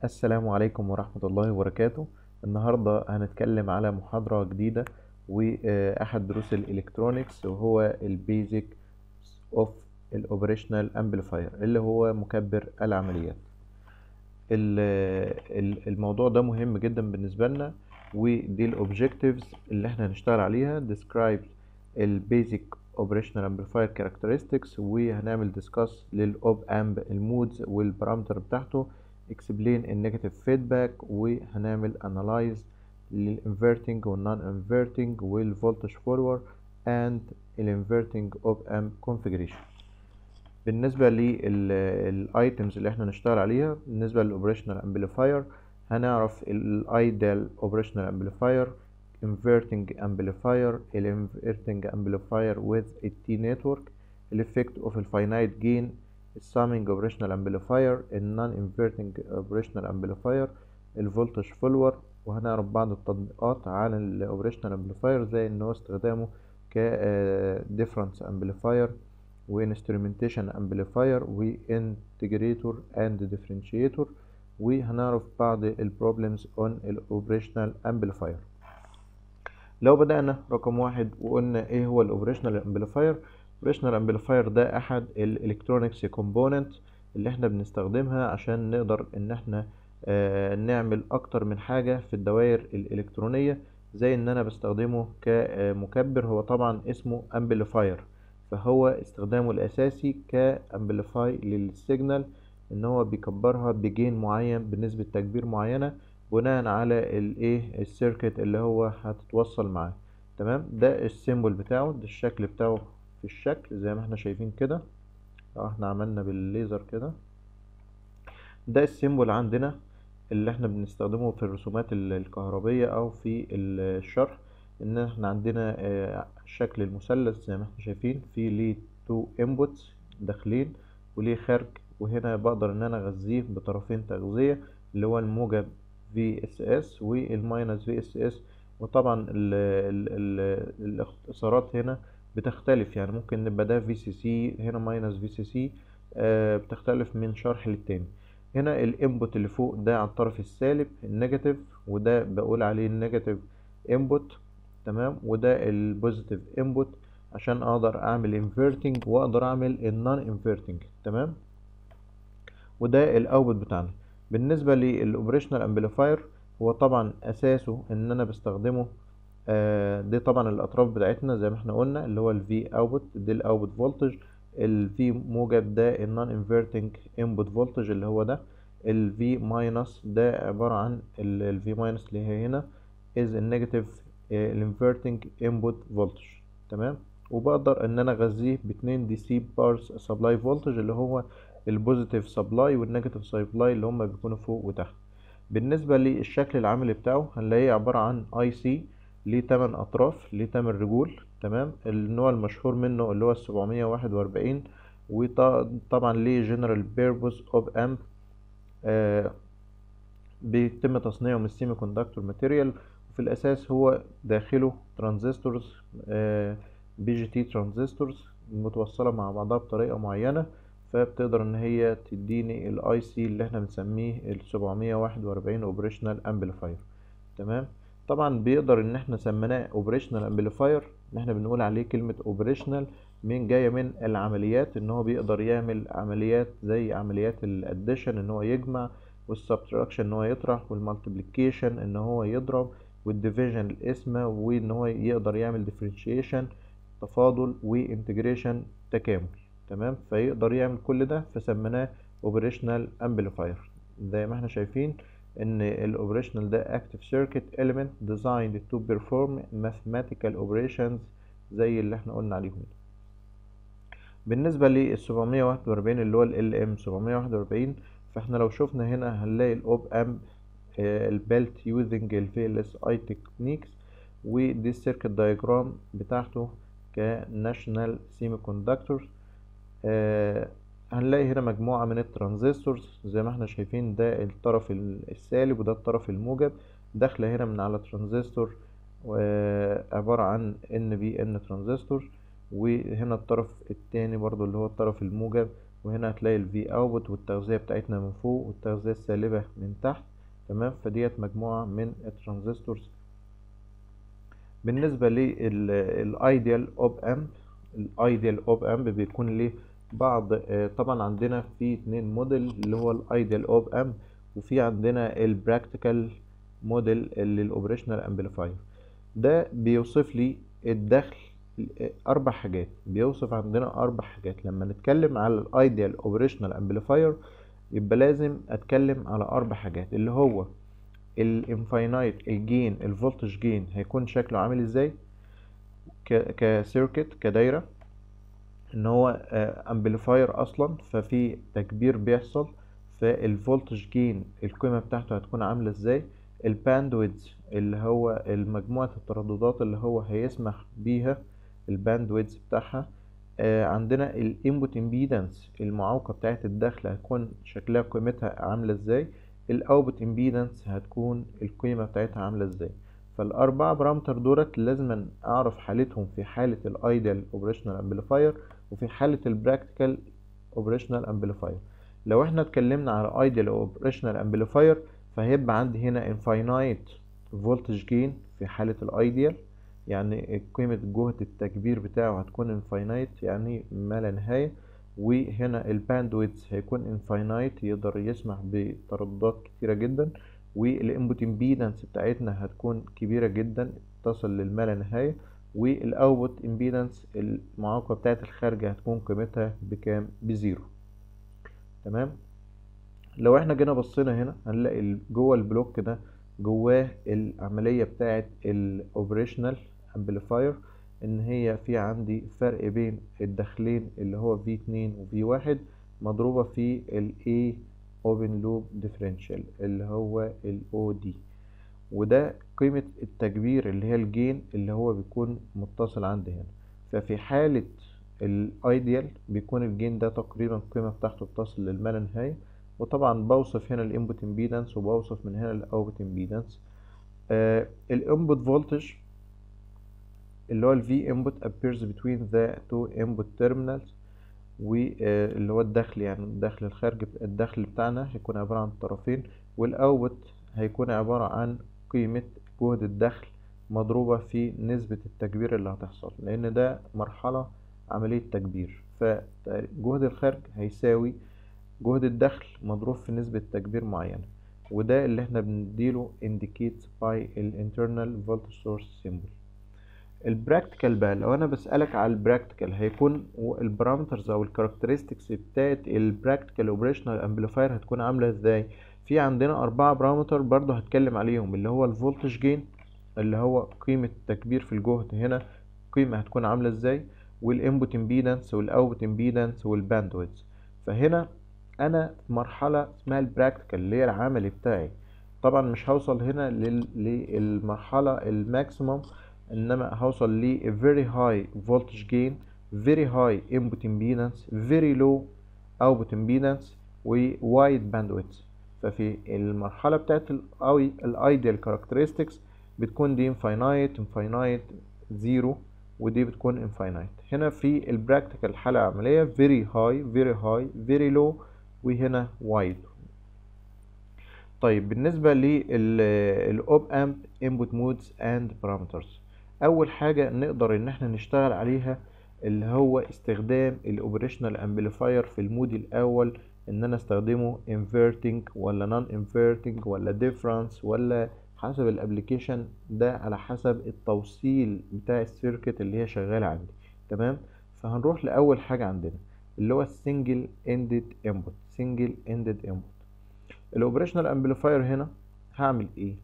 السلام عليكم ورحمة الله وبركاته النهاردة هنتكلم على محاضرة جديدة وأحد دروس الإلكترونيكس وهو البيزك اوف الأوبريشنال أمبليفاير اللي هو مكبر العمليات ال- ال- الموضوع ده مهم جدا بالنسبة لنا ودي الأوبجكتيفز اللي احنا هنشتغل عليها describe البيزك اوبريشنال امبليفاير كاركترستكس وهنعمل ديسكاس للأوب أمب المودز والبارامتر بتاعته explain النيجاتيف فيدباك وهنعمل analyze للinverting والنون inverting والفولتج فورورد and الانفرتنج اوب امب configuration بالنسبة للايتمز اللي احنا نشتغل عليها بالنسبة للاوبريشنال امبليفاير هنعرف الايدل اوبريشنال امبليفاير inverting amplifier الانفرتنج amplifier with a T network الeffect of الفاينايت gain السامينج اوبريشنال امبليفاير النون انفرتنج اوبريشنال امبليفاير الفولتج فولور وهنعرف بعض التطبيقات على الاوبريشنال امبليفاير زي ان هو استخدامه ك ديفرنس امبليفاير وانسترومنتيشن امبليفاير وانتجريتور اند ديفرنشيتور وهنعرف بعض البروبلمز اون الاوبريشنال امبليفاير لو بدأنا رقم واحد وقلنا ايه هو الاوبريشنال امبليفاير الاوبريشنال امبليفاير ده احد الالكترونيكس كومبوننت اللي احنا بنستخدمها عشان نقدر ان احنا آه نعمل اكتر من حاجة في الدوائر الالكترونية زي ان انا بستخدمه كمكبر هو طبعا اسمه امبليفاير فهو استخدامه الاساسي كامبليفاي للسيجنال ان هو بيكبرها بجين معين بنسبة تكبير معينة بناء على الايه السيركت اللي هو هتتوصل معاه تمام ده السيمبل بتاعه ده الشكل بتاعه في الشكل زي ما احنا شايفين كده لو احنا عملنا بالليزر كده ده السيمبل عندنا اللي احنا بنستخدمه في الرسومات الكهربية او في الشرح ان احنا عندنا شكل المثلث زي ما احنا شايفين في ليه تو انبوتس داخلين وليه خارج وهنا بقدر ان انا اغذيه بطرفين تغذية اللي هو الموجب في اس اس والماينس في اس اس وطبعا ال ال ال الاختصارات هنا بتختلف يعني ممكن نبقى ده في سي سي هنا ماينس في سي سي بتختلف من شرح للتاني هنا الانبوت اللي فوق ده على الطرف السالب النيجاتيف وده بقول عليه النيجاتيف انبوت تمام وده البوزيتيف انبوت عشان اقدر اعمل انفرتنج واقدر اعمل النون انفرتنج تمام وده الاوتبوت بتاعنا بالنسبة للاوبريشنال امبليفاير هو طبعا اساسه ان انا بستخدمه آه دي طبعا الاطراف بتاعتنا زي ما احنا قلنا اللي هو الفي اوتبوت دي الاوتبوت فولتج الفي موجب ده النون انفرتنج انبوت فولتج اللي هو ده الفي ماينس ده عبارة عن الفي ماينس اللي هي هنا is النيجاتيف الانفرتنج انبوت فولتج تمام وبقدر ان انا اغذيه باتنين دي سي بارس سبلاي فولتج اللي هو البوزيتيف سبلاي والنيجاتيف سبلاي اللي هما بيكونوا فوق وتحت بالنسبة للشكل العملي بتاعه هنلاقيه عبارة عن اي سي ليه تمن اطراف ليه تمن رجول تمام النوع المشهور منه اللي هو السبعمية واحد واربعين وطبعا ليه جنرال بيربوز اوف امب بيتم تصنيعه من السيمي كوندكتور ماتيريال وفي الاساس هو داخله ترانزستورز بي جي تي ترانزستورز متوصلة مع بعضها بطريقة معينة فبتقدر ان هي تديني الاي سي اللي احنا بنسميه السبعمية واحد واربعين اوبريشنال امبليفاير تمام طبعا بيقدر ان احنا سميناه اوبريشنال امبليفاير ان احنا بنقول عليه كلمة اوبريشنال من جاية من العمليات ان هو بيقدر يعمل عمليات زي عمليات الاديشن ان هو يجمع والسبتراكشن ان هو يطرح والمالتيبليكيشن ان هو يضرب والديفيجن القسمة وان هو يقدر يعمل ديفرنشيشن تفاضل وانتجريشن تكامل تمام فيقدر يعمل كل ده فسميناه اوبريشنال امبليفاير زي ما احنا شايفين ان الاوبريشنال ده active circuit element designed to perform mathematical operations زي اللي احنا قلنا عليهم بالنسبة لل 741 اللي هو ال LM 741 فاحنا لو شفنا هنا هنلاقي الاوب امب البيلت using ال VLSI techniques ودي السيركت دايجرام بتاعته كناشونال سيمي كوندكتور آه هنلاقي هنا مجموعة من الترانزستورز زي ما احنا شايفين ده الطرف السالب وده الطرف الموجب داخلة هنا من على ترانزستور عبارة عن ان بي ان ترانزستور وهنا الطرف التاني برضو اللي هو الطرف الموجب وهنا هتلاقي الفي اوتبوت والتغذية بتاعتنا من فوق والتغذية السالبة من تحت تمام فديت مجموعة من الترانزستورز بالنسبة للايديال اوب امب الايديال اوب امب بيكون ليه بعض آه، طبعا عندنا في اتنين موديل اللي هو الايديال اوب امب وفي عندنا البراكتيكال موديل للاوبريشنال امبليفاير ده بيوصف لي الدخل آه، اربع حاجات بيوصف عندنا اربع حاجات لما نتكلم على الايديال اوبريشنال امبليفاير يبقى لازم اتكلم على اربع حاجات اللي هو الانفاينايت الجين الفولتج جين هيكون شكله عامل ازاي كسيركت كدايره ان هو امبليفاير اصلا ففي تكبير بيحصل فالفولتج جين القيمه بتاعته هتكون عامله ازاي الباندويدز اللي هو مجموعه الترددات اللي هو هيسمح بيها الباندويدز بتاعها آه عندنا الانبوت امبيدنس المعوقه بتاعه الدخل هتكون شكلها قيمتها عامله ازاي الاوتبوت امبيدنس هتكون القيمه بتاعتها عامله ازاي فالاربعه بارامتر دولت لازم اعرف حالتهم في حاله الايديال اوبريشنال امبليفاير وفي حاله البراكتيكال اوبريشنال امبليفاير لو احنا اتكلمنا على ايديال اوبريشنال امبليفاير فهيبقى عندي هنا انفاينايت فولتج جين في حاله الايديال يعني قيمة جهد التكبير بتاعه هتكون انفاينايت يعني ما لا نهاية وهنا الباندويدث هيكون انفاينايت يقدر يسمح بترددات كتيرة جدا والانبوت امبيدنس بتاعتنا هتكون كبيرة جدا تصل للما لا نهاية والاوتبوت امبيدنس المعوقة بتاعت الخارجة هتكون قيمتها بكام بزيرو تمام لو احنا جينا بصينا هنا هنلاقي جوه البلوك ده جواه العملية بتاعت الاوبريشنال امبليفاير ان هي في عندي فرق بين الداخلين اللي هو V2 و V1 مضروبة في ال A open loop differential اللي هو ال OD وده قيمة التكبير اللي هي الجين اللي هو بيكون متصل عندي هنا ففي حالة الايديال بيكون الجين ده تقريبا القيمة بتاعته بتصل للما لا نهاية وطبعا بوصف هنا الانبوت امبيدنس وبوصف من هنا الاوتبوت امبيدنس آه الانبوت فولتج اللي هو ال V input appears between the two input terminals واللي هو الدخل يعني الدخل الخارجي الدخل بتاعنا هيكون عبارة عن طرفين والاوتبوت هيكون عبارة عن قيمة جهد الدخل مضروبة في نسبة التكبير اللي هتحصل لأن ده مرحلة عملية تكبير فجهد الخارج هيساوي جهد الدخل مضروب في نسبة تكبير معينة وده اللي احنا بنديله indicates by ال internal voltage source symbol البراكتيكال بقى لو انا بسألك على البراكتيكال هيكون البارامترز او الكاركترستكس بتاعت البراكتيكال اوبريشنال امبليفاير هتكون عاملة ازاي في عندنا اربعة بارامتر برضو هتكلم عليهم اللي هو الفولتج جين اللي هو قيمة التكبير في الجهد هنا قيمة هتكون عاملة ازاي والانبوت امبيدنس والاوتبوت امبيدنس والباندويدث فهنا انا في مرحلة اسمها البراكتيكال اللي هي العملي بتاعي طبعا مش هوصل هنا للمرحلة الماكسيموم انما هوصل ل very high voltage gain very high input impedance very low output impedance و wide bandwidth ففي المرحلة بتاعت الايديال characteristics بتكون دي infinite infinite zero ودي بتكون infinite هنا في البراكتيكال حالة عملية very high very high very low وهنا wide طيب بالنسبة للأوب أمب input modes and parameters اول حاجة نقدر ان احنا نشتغل عليها اللي هو استخدام الاوبريشنال امبليفاير في المود الاول ان انا استخدمه inverting ولا non inverting ولا difference ولا حسب الابليكيشن ده على حسب التوصيل بتاع السيركت اللي هي شغالة عندي تمام فهنروح لاول حاجة عندنا اللي هو السنجل اندد انبوت سنجل اندد انبوت الاوبريشنال امبليفاير هنا هعمل ايه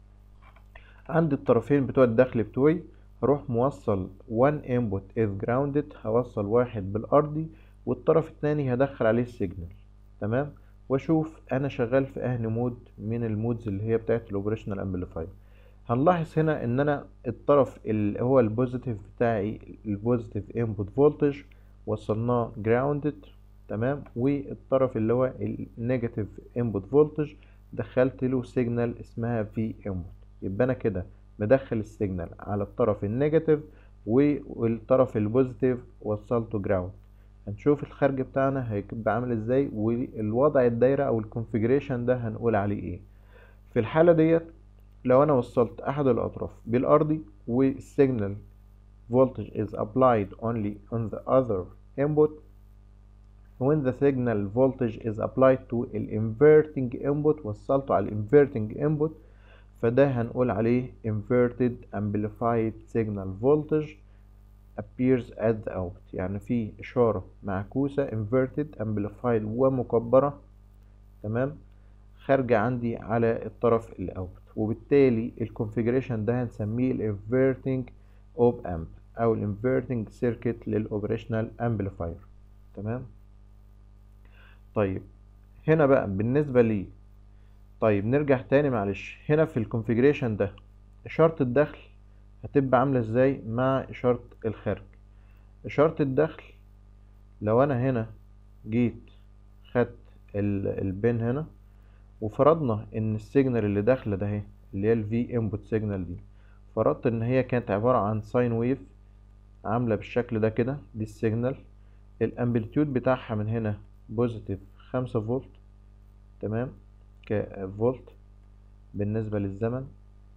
عندي الطرفين بتوع الدخل بتوعي هروح موصل one input is grounded هوصل واحد بالأرضي والطرف التاني هدخل عليه السيجنال تمام واشوف انا شغال في اهني مود من المودز اللي هي بتاعت الاوبريشنال امبليفاير هنلاحظ هنا ان انا الطرف اللي هو البوزيتيف بتاعي البوزيتيف انبوت فولتج وصلناه جراوندد تمام والطرف اللي هو النيجاتيف انبوت فولتج دخلت له سيجنال اسمها في انبوت يبقى انا كده مدخل السيجنال على الطرف النيجاتيف والطرف البوزيتيف وصلته جراوند هنشوف الخارج بتاعنا هيبقى عامل ازاي والوضع الدايرة او الكونفيجريشن ده هنقول عليه ايه في الحالة ديت لو انا وصلت احد الاطراف بالارضي والسيجنال voltage is applied only on the other input when the signal voltage is applied to ال inverting input وصلته على ال inverting input فده هنقول عليه inverted amplified signal voltage appears at the output يعني في إشارة معكوسة inverted amplified ومكبرة تمام خارجة عندي على الطرف الأوت وبالتالي الكونفيجريشن ده هنسميه ال inverting op amp أو ال inverting circuit للأوبريشنال amplifier تمام طيب هنا بقى بالنسبة لي طيب نرجع تاني معلش هنا في الكونفيجريشن ده إشارة الدخل هتبقى عاملة ازاي مع إشارة الخارج إشارة الدخل لو أنا هنا جيت خدت البين هنا وفرضنا إن السيجنال اللي داخلة ده اهي اللي هي ال V input signal دي فرضت إن هي كانت عبارة عن ساين ويف عاملة بالشكل ده كده دي السيجنال الامبليتيود بتاعها من هنا بوزيتيف خمسة فولت تمام كفولت بالنسبة للزمن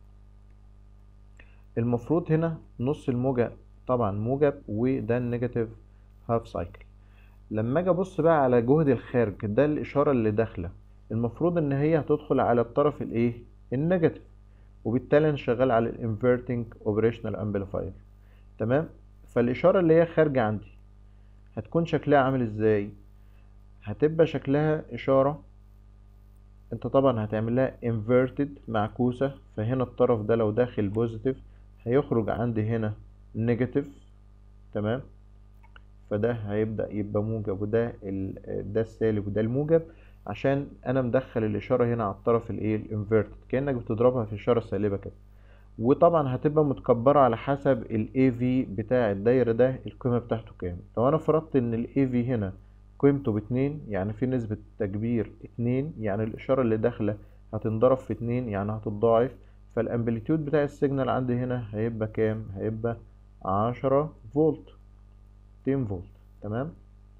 المفروض هنا نص الموجة طبعا موجب وده النيجاتيف هاف سايكل لما اجي ابص بقى على جهد الخارج ده الاشارة اللي داخلة المفروض ان هي هتدخل على الطرف الايه النيجاتيف وبالتالي انا شغال على الانفرتنج اوبريشنال امبليفاير تمام فالاشارة اللي هي خارجة عندي هتكون شكلها عامل ازاي هتبقى شكلها اشارة انت طبعا هتعمل لها inverted معكوسة فهنا الطرف ده لو داخل بوزيتيف هيخرج عندي هنا نيجاتيف تمام فده هيبدأ يبقى موجب وده ال... ده السالب وده الموجب عشان انا مدخل الاشارة هنا على الطرف الايه الانفيرتد كأنك بتضربها في اشارة سالبة كده وطبعا هتبقى متكبرة على حسب ال AV بتاع الدايرة ده القيمة بتاعته كام لو انا فرضت ان ال AV هنا قيمته باتنين يعني في نسبة تكبير اتنين يعني الإشارة اللي داخلة هتنضرب في اتنين يعني هتتضاعف فالأمبليتيود بتاع السيجنال عندي هنا هيبقى كام؟ هيبقى عشرة فولت ميتين فولت تمام؟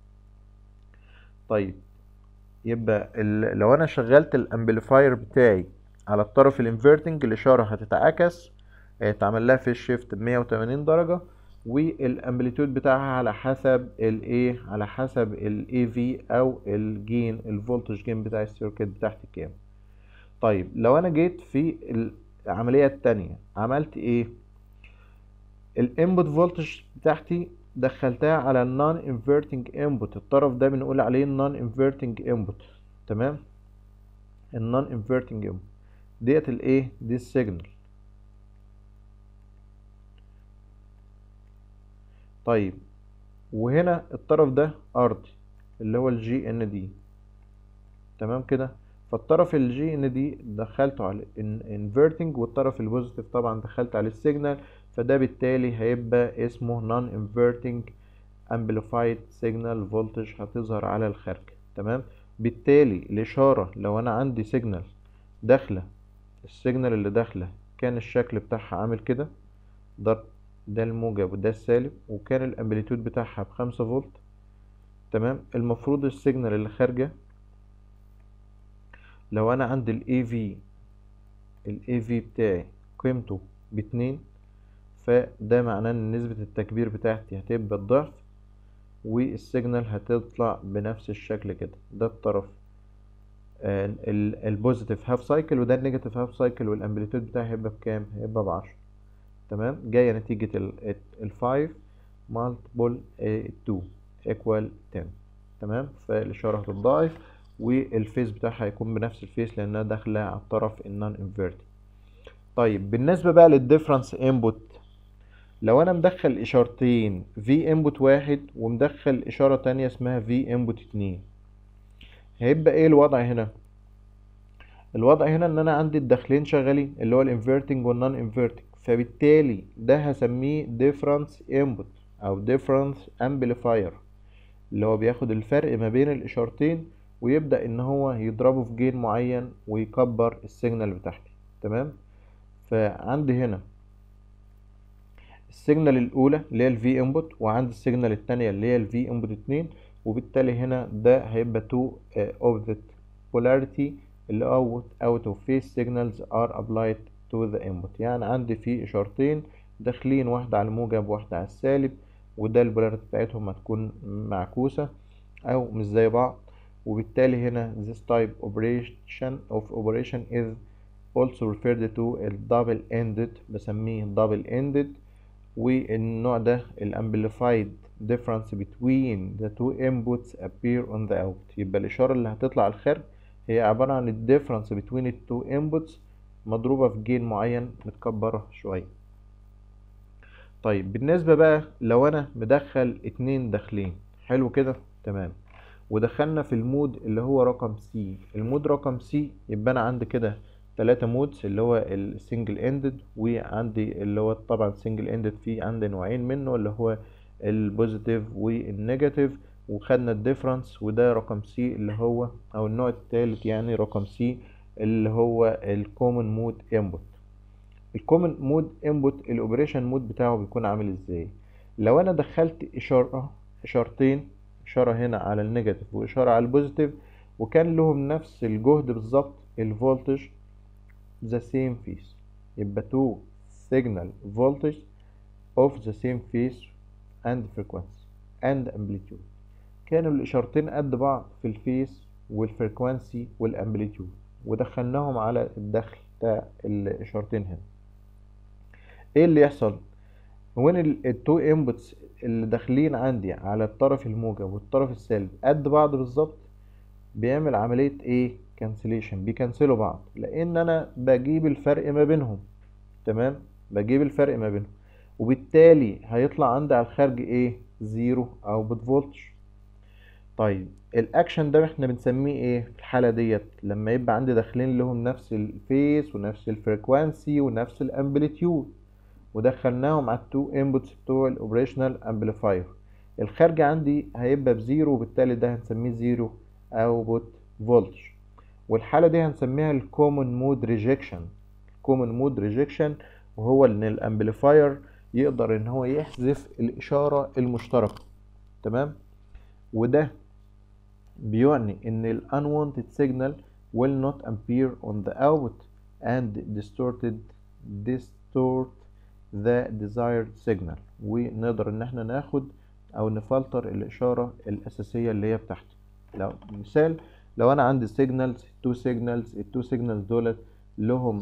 طيب يبقى ال... لو أنا شغلت الأمبليفاير بتاعي على الطرف الانفيرتنج الإشارة هتتعكس هيتعمل لها في الشيفت بمية وتمانين درجة والامبليتيود بتاعها على حسب الايه على حسب الاي في او الجين الفولتج جين بتاع السيركت بتاعتي كام طيب لو انا جيت في العمليه التانية عملت ايه الانبوت فولتج بتاعتي دخلتها على النون انفيرتنج انبوت الطرف ده بنقول عليه النون انفيرتنج انبوت تمام النون انفيرتنج انبوت ديت الايه دي السيجنال طيب وهنا الطرف ده ارضي اللي هو الجي ان دي تمام كده فالطرف الجي ان دي دخلته على انفيرتنج والطرف البوزيتيف طبعا دخلت على السيجنال فده بالتالي هيبقى اسمه نون انفيرتنج امبليفايد سيجنال فولتج هتظهر على الخارج تمام بالتالي الاشاره لو انا عندي سيجنال داخله السيجنال اللي داخله كان الشكل بتاعها عامل كده ده ده الموجب وده السالب وكان الامبليتيود بتاعها بخمسة فولت تمام المفروض السيجنال اللي خارجة لو انا عندي الاي في الاي في بتاعي قيمته باتنين فده معناه ان نسبة التكبير بتاعتي هتبقى الضعف والسيجنال هتطلع بنفس الشكل كده ده الطرف البوزيتيف هاف سايكل وده النيجاتيف هاف سايكل والامبليتيود بتاعي هيبقى بكام هيبقى بعشرة تمام جاية نتيجة ال 5 multiple 2 equal 10 تمام فالإشارة هتتضاعف والفيس بتاعها هيكون بنفس الفيس لأنها داخلة على الطرف النون انفيرتد طيب بالنسبة بقى للديفرنس انبوت لو أنا مدخل إشارتين في انبوت واحد ومدخل إشارة تانية اسمها في انبوت اتنين هيبقى ايه الوضع هنا الوضع هنا ان انا عندي الداخلين شغالين اللي هو الانفيرتنج والنون انفيرتنج فبالتالي ده هسميه difference input او difference amplifier اللي هو بياخد الفرق ما بين الاشارتين ويبدأ ان هو يضربه في جين معين ويكبر السيجنال بتاعتي تمام فعندي هنا السيجنال الاولى اللي هي الفي انبوت وعندي السيجنال الثانيه اللي هي الفي انبوت 2 وبالتالي هنا ده هيبقى تو opposite polarity اللي out out of phase signals are applied to the input يعني عندي في اشارتين داخلين واحدة على الموجب وواحدة على السالب وده البولاريتي بتاعتهم هتكون معكوسة أو مش زي بعض وبالتالي هنا this type operation of operation is also referred to ال double ended بسميه double ended والنوع ده ال amplified difference between the two inputs appear on the out يبقى الإشارة اللي هتطلع على الخارج هي عبارة عن ال difference between the two inputs مضروبة في جين معين متكبرة شوية طيب بالنسبة بقى لو أنا مدخل اتنين داخلين حلو كده تمام ودخلنا في المود اللي هو رقم سي المود رقم سي يبقى أنا عندي كده تلاتة مودز اللي هو السنجل اندد وعندي اللي هو طبعا سنجل اندد في عندي نوعين منه اللي هو البوزيتيف والنيجاتيف وخدنا الديفرنس وده رقم سي اللي هو او النوع التالت يعني رقم سي اللي هو الكومن مود انبوت الكومن مود انبوت الاوبريشن مود بتاعه بيكون عامل ازاي لو انا دخلت اشاره اشارتين اشاره هنا على النيجاتيف واشاره على البوزيتيف وكان لهم نفس الجهد بالظبط الفولتج the same phase يبقى two signal voltage of the same phase and frequency and amplitude كانوا الإشارتين قد بعض في الفيس والفريكوانسي والامبليتيود ودخلناهم على الدخل بتاع الإشارتين هنا ايه اللي يحصل وين التو انبوتس اللي داخلين عندي على الطرف الموجب والطرف السالب قد بعض بالظبط بيعمل عملية ايه كانسليشن بيكنسلوا بعض لان انا بجيب الفرق ما بينهم تمام بجيب الفرق ما بينهم وبالتالي هيطلع عندي على الخارج ايه زيرو او بتفولتج طيب الاكشن ده احنا بنسميه ايه في الحاله ديت لما يبقى عندي داخلين لهم نفس الفيس ونفس الفريكوانسي ونفس الامبليتيود ودخلناهم على التو انبوتس بتوع الاوبريشنال امبليفاير الخارج عندي هيبقى بزيرو وبالتالي ده هنسميه زيرو اوتبوت فولتج والحالة دي هنسميها الكومن مود ريجكشن الكومن مود ريجكشن وهو ان الامبليفاير يقدر ان هو يحذف الاشارة المشتركة تمام وده بيعني ان ال unwanted signal will not appear on the output and distorted distort the desired signal ونقدر ان احنا ناخد او نفلتر الاشارة الاساسية اللي هي بتاعتي لو مثال لو انا عندي سيجنالز تو سيجنالز التو سيجنالز دولت لهم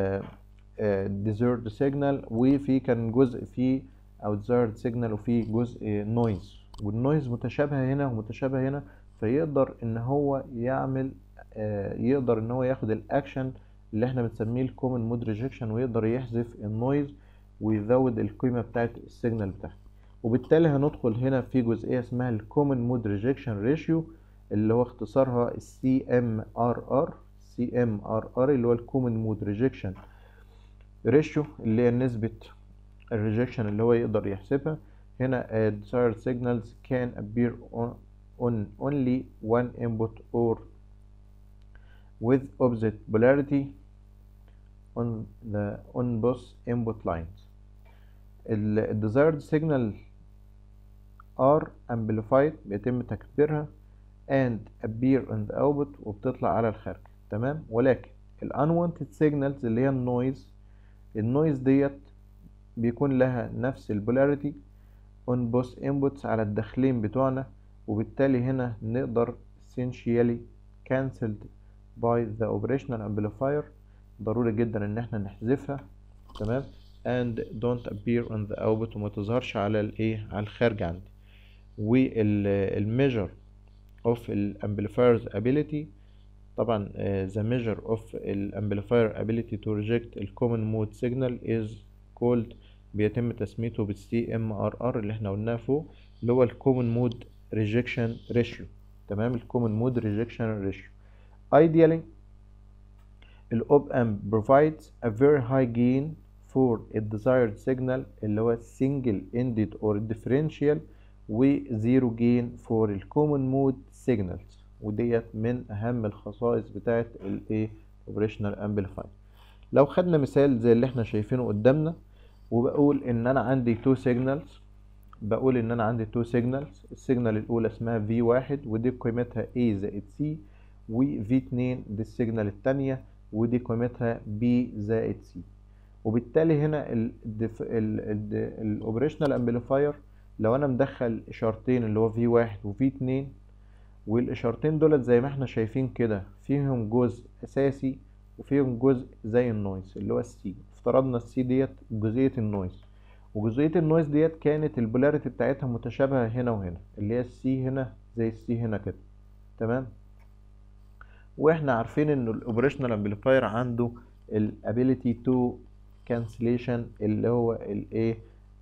ديزيرد سيجنال وفي كان جزء فيه او ديزيرد سيجنال وفي جزء نويز والنويز متشابهه هنا ومتشابهه هنا فيقدر ان هو يعمل آه يقدر ان هو ياخد الاكشن اللي احنا بنسميه الكومن مود ريجكشن ويقدر يحذف النويز ويزود القيمه بتاعت السيجنال بتاعته وبالتالي هندخل هنا في جزئيه اسمها الكومن مود ريجكشن ريشيو اللي هو اختصارها السي ام ار ار سي ام ار ار اللي هو الكومن مود ريجكشن ريشيو اللي هي نسبة الريجكشن اللي هو يقدر يحسبها هنا uh, desired signals can appear on, on only one input or with opposite polarity on the on both input lines ال desired signal are amplified بيتم تكبيرها and appear on the output وبتطلع على الخارج تمام ولكن ال unwanted signals اللي هي النويز النويز ديت بيكون لها نفس البولاريتي on both inputs على الداخلين بتوعنا وبالتالي هنا نقدر essentially cancelled by the operational amplifier ضروري جدا ان احنا نحذفها تمام and don't appear on the output وما تظهرش على الايه على الخارج عندي والميجر of الامبليفاير's ability طبعا uh, the measure of الامبليفاير ability to reject ال common mode signal is called بيتم تسميته بال CMRR اللي احنا قلناه فوق اللي هو ال common mode rejection ratio تمام ال common mode rejection ratio ideally ال op amp provides a very high gain for a desired signal اللي هو single ended or differential وزيرو جين فور الكومن مود سيجنالز وديت من اهم الخصائص بتاعه الايه اوبريشنال امبليفاير لو خدنا مثال زي اللي احنا شايفينه قدامنا وبقول ان انا عندي تو سيجنالز بقول ان انا عندي تو سيجنالز السيجنال الاولى اسمها في واحد ودي قيمتها A زائد C و في اتنين دي السيجنال التانية ودي قيمتها B زائد C وبالتالي هنا الاوبريشنال امبليفاير لو انا مدخل اشارتين اللي هو في واحد وفي اتنين والاشارتين دولت زي ما احنا شايفين كده فيهم جزء اساسي وفيهم جزء زي النويز اللي هو السي افترضنا السي ديت جزئية النويز وجزئية النويز ديت كانت البولاريتي بتاعتها متشابهة هنا وهنا اللي هي السي هنا زي السي هنا كده تمام واحنا عارفين ان الاوبريشنال امبليفاير عنده الابيليتي تو كانسليشن اللي هو الايه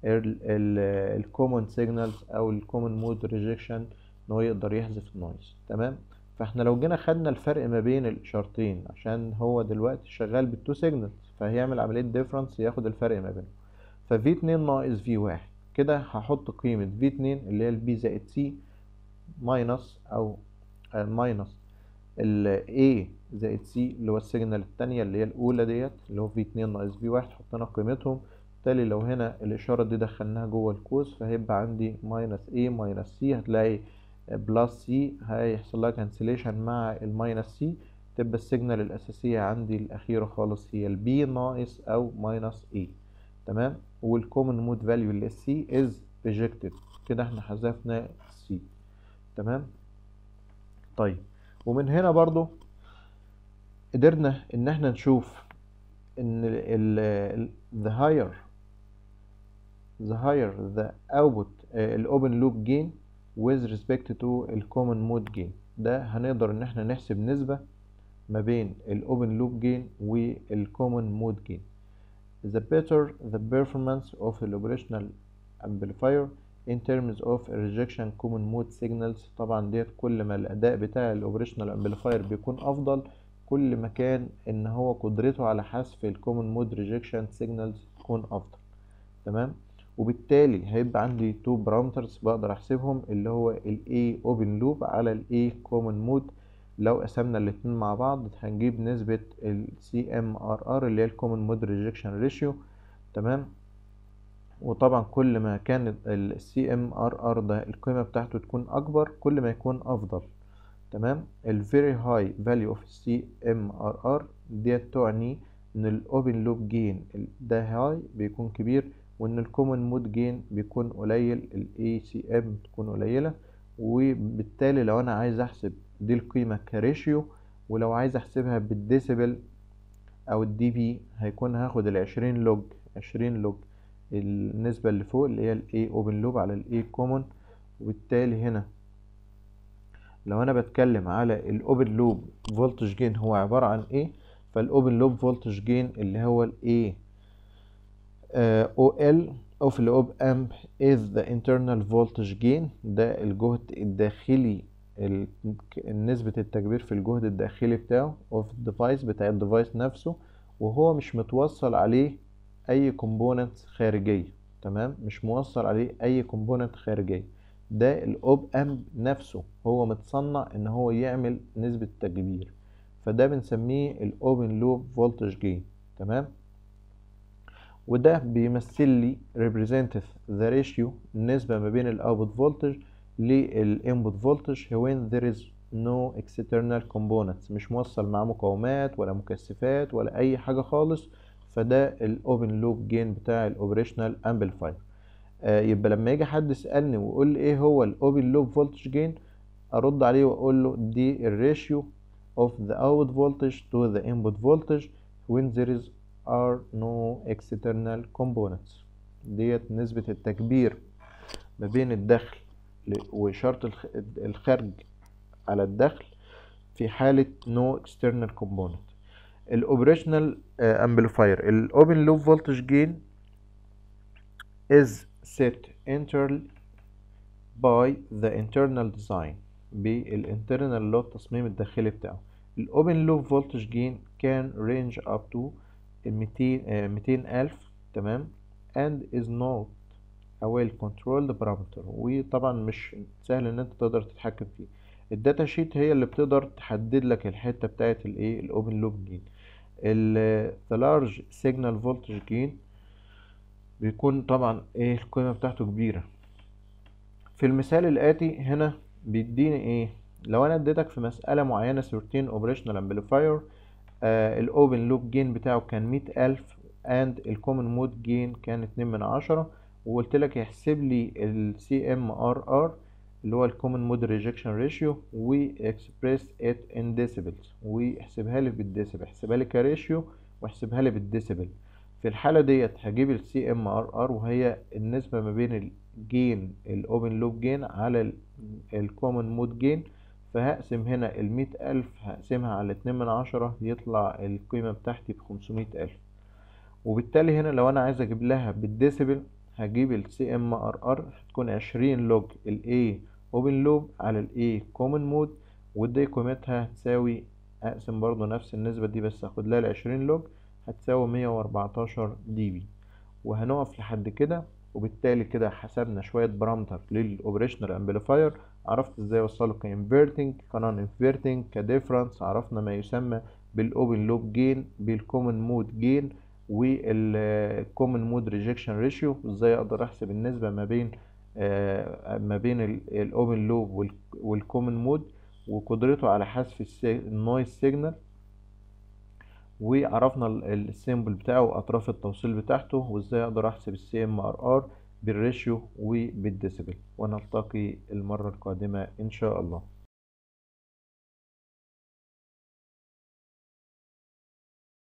الكومن سيجنالز او الكومن مود ريجكشن ان هو يقدر يحذف النويز تمام فاحنا لو جينا خدنا الفرق ما بين الاشارتين عشان هو دلوقتي شغال بالتو سيجنالز فهيعمل عمليه ديفرنس ياخد الفرق ما بينهم ففي 2 ناقص في 1 كده هحط قيمه في 2 اللي هي البي زائد سي ماينس او ماينس ال A زائد C اللي هو السيجنال التانية اللي هي الأولى ديت اللي هو في اتنين ناقص في واحد حطينا قيمتهم بالتالي لو هنا الإشارة دي دخلناها جوه القوس فهيبقى عندي ماينس A ماينس C هتلاقي بلس C هيحصل لها كانسليشن مع الماينس C تبقى السيجنال الأساسية عندي الأخيرة خالص هي ال B ناقص أو ماينس A تمام والكومن مود فاليو اللي C is rejected كده احنا حذفنا C تمام طيب ومن هنا برضو قدرنا ان احنا نشوف ان ال the higher the higher the output ال open loop gain with respect to ال common mode gain ده هنقدر ان احنا نحسب نسبة ما بين ال open loop gain وال common mode gain the better the performance of the operational amplifier in terms of rejection common mode signals طبعا ديت كل ما الاداء بتاع الاوبريشنال امبليفاير بيكون افضل كل ما كان ان هو قدرته على حذف الكومن مود ريجكشن سيجنالز تكون افضل تمام وبالتالي هيبقى عندي تو بارامترز بقدر احسبهم اللي هو ال A open loop على ال A common mode لو قسمنا الاتنين مع بعض هنجيب نسبة ال CMRR اللي هي الكومن مود ريجكشن ريشيو تمام وطبعا كل ما كان ال CMRR ده القيمة بتاعته تكون أكبر كل ما يكون أفضل تمام ال very high value of CMRR ديت تعني إن ال open loop gain ده high بيكون كبير وإن ال common mode gain بيكون قليل ال ACM تكون قليلة وبالتالي لو أنا عايز أحسب دي القيمة كريشيو ولو عايز أحسبها بالديسيبل أو الدي بي هيكون هاخد العشرين لوج عشرين لوج النسبة اللي فوق اللي هي ال A open loop على ال A common وبالتالي هنا لو أنا بتكلم على ال open loop voltage gain هو عبارة عن إيه فال open loop voltage gain اللي هو ال A uh, OL of the op amp is the internal voltage gain ده الجهد الداخلي نسبة التكبير في الجهد الداخلي بتاعه of device بتاع الديفايس نفسه وهو مش متوصل عليه اي كومبوننت خارجيه تمام مش موصل عليه اي كومبوننت خارجيه ده الاوب امب نفسه هو متصنع ان هو يعمل نسبه تكبير فده بنسميه الاوبن لوب فولتج جين تمام وده بيمثل لي representative the ratio النسبة ما بين الاوتبوت فولتج للانبوت فولتج when there is no external components مش موصل معاه مقاومات ولا مكثفات ولا اي حاجة خالص فده الاوبن لوب جين بتاع الاوبريشنال امبليفاير آه يبقى لما يجي حد يسالني ويقول لي ايه هو الاوبن لوب فولتج جين ارد عليه واقول له دي الريشيو of the output voltage to the input voltage when there is are no external components ديت نسبة التكبير ما بين الدخل وإشارة الخارج على الدخل في حالة no external component الاوبريشنال امبليفاير الاوبن لوب فولتج جين is set entirely by the internal design بالانترنال اللي هو التصميم الداخلي بتاعه الاوبن لوب فولتج جين كان range up to 200 200 ألف تمام and is not a well controlled parameter وطبعا مش سهل ان انت تقدر تتحكم فيه الداتا شيت هي اللي بتقدر تحدد لك الحته بتاعت الايه الاوبن لوب جين ال the large signal voltage gain بيكون طبعا ايه القيمة بتاعته كبيرة في المثال الآتي هنا بيديني ايه لو انا اديتك في مسألة معينة سورتين اوبريشنال امبليفاير الاوبن لوب جين بتاعه كان مية ألف اند الكومن مود جين كان اتنين من عشرة وقلت لك احسب لي ال CMRR اللي هو الكومن مود ريجكشن ريشيو واكسبريس ات ان ديسيبلز واحسبها لي بالديسيبل احسبها لي كريشيو واحسبها لي بالديسيبل في الحالة ديت هجيب ال CMRR وهي النسبة ما بين الجين الاوبن لوب جين على الكومن مود جين فهقسم هنا المية ألف هقسمها على اتنين من عشرة يطلع القيمة بتاعتي بخمسمية ألف وبالتالي هنا لو أنا عايز أجيب لها بالديسيبل هجيب ال CMRR هتكون عشرين لوج ال A open loop على ال A common mode ودي قيمتها هتساوي أقسم برضو نفس النسبة دي بس هاخد لها العشرين لوج هتساوي مية وأربعتاشر دي بي وهنقف لحد كده وبالتالي كده حسبنا شوية بارامتر للأوبريشنال أمبليفاير عرفت ازاي اوصله كانفيرتنج كنون انفيرتنج كديفرنس عرفنا ما يسمى بالاوبن لوب جين بالكومن مود جين والكومن مود ريجكشن ريشيو ازاي اقدر احسب النسبة ما بين آه ما بين الاوبن لوب والكومن مود وقدرته على حذف النويز سيجنال وعرفنا السيمبل بتاعه واطراف التوصيل بتاعته وازاي اقدر احسب السي ام ار ار بالريشيو وبالديسيبل ونلتقي المرة القادمة ان شاء الله